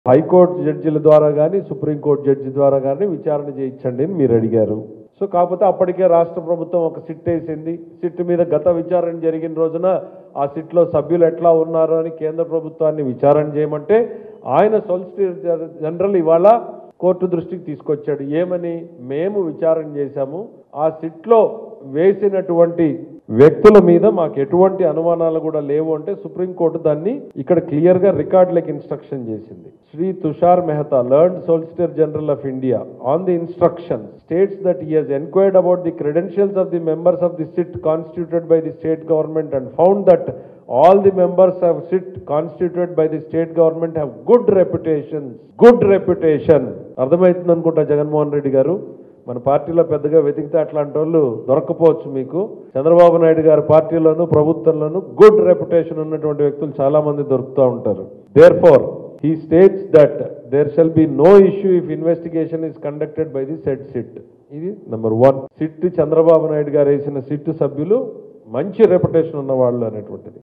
High court జడ్జిల ద్వారా కానీ supreme court judge ద్వారా కానీ విచారణ చేయించండి అని మీరు అడిగారు సో కాకపోతే అప్పటికే రాష్ట్ర ప్రభుత్వం ఒక సిట్ వేసింది సిట్ మీద గత విచారణ జరిగిన రోజున ఆ సిట్లో సభ్యులు ఎట్లా ఉన్నారు అని కేంద్ర ప్రభుత్వాన్ని విచారణ చేయమంటే ఆయన సొలిసిటర్ జనరల్ ఇవాళ కోర్టు దృష్టికి తీసుకొచ్చాడు ఏమని మేము విచారణ చేశాము ఆ సిట్లో వేసినటువంటి వ్యక్తుల మీద మాకు ఎటువంటి అనుమానాలు కూడా లేవు అంటే సుప్రీంకోర్టు దాన్ని ఇక్కడ క్లియర్ గా రికార్డులకు ఇన్స్ట్రక్షన్ చేసింది Shri Tushar Mehta learned solicitor general of India on the instruction states that he has enquired about the credentials of the members of the SIT constituted by the state government and found that all the members of SIT constituted by the state government have good reputations. Good reputation. అర్థమవుతుంది అనుకుంటా జగన్మోహన్ రెడ్డి గారు మన పార్టీలో పెద్దగా వెతికితే అట్లాంటి వాళ్ళు దొరకపోవచ్చు మీకు చంద్రబాబు నాయుడు గారి పార్టీలోను ప్రభుత్వంలోను గుడ్ రెప్యుటేషన్ ఉన్నటువంటి వ్యక్తులు చాలా మంది దొరుకుతూ ఉంటారు therefore he states that there shall be no issue if investigation is conducted by the set SIT ఇది number one SIT Chandrababu Naidu గారు వేసిన సిట్ సభ్యులు మంచి రెప్యుటేషన్ ఉన్న వాళ్ళు అనేటువంటిది